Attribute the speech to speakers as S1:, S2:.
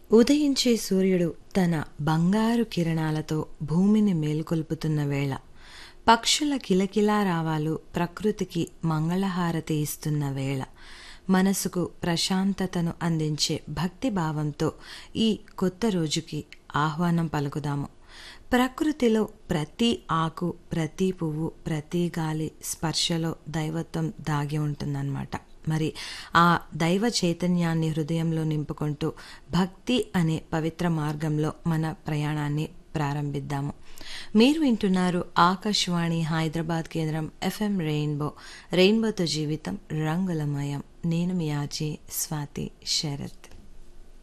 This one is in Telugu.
S1: ఉదయించే సూర్యుడు తన బంగారు కిరణాలతో భూమిని మేల్కొల్పుతున్న వేళ పక్షుల కిలకిలా రావాలు ప్రకృతికి మంగళహారతి ఇస్తున్న వేళ మనసుకు ప్రశాంతతను అందించే భక్తి భావంతో ఈ కొత్త రోజుకి ఆహ్వానం పలుకుదాము ప్రకృతిలో ప్రతి ఆకు ప్రతి పువ్వు ప్రతి గాలి స్పర్శలో దైవత్వం దాగి ఉంటుందన్నమాట మరి ఆ దైవ చైతన్యాన్ని హృదయంలో నింపుకుంటూ భక్తి అనే పవిత్ర మార్గంలో మన ప్రయాణాన్ని ప్రారంభిద్దాము మీరు వింటున్నారు ఆకాశవాణి హైదరాబాద్ కేంద్రం ఎఫ్ఎం రెయిన్బో రెయిన్బోతో జీవితం రంగులమయం నేను మీ ఆజీ స్వాతి శరత్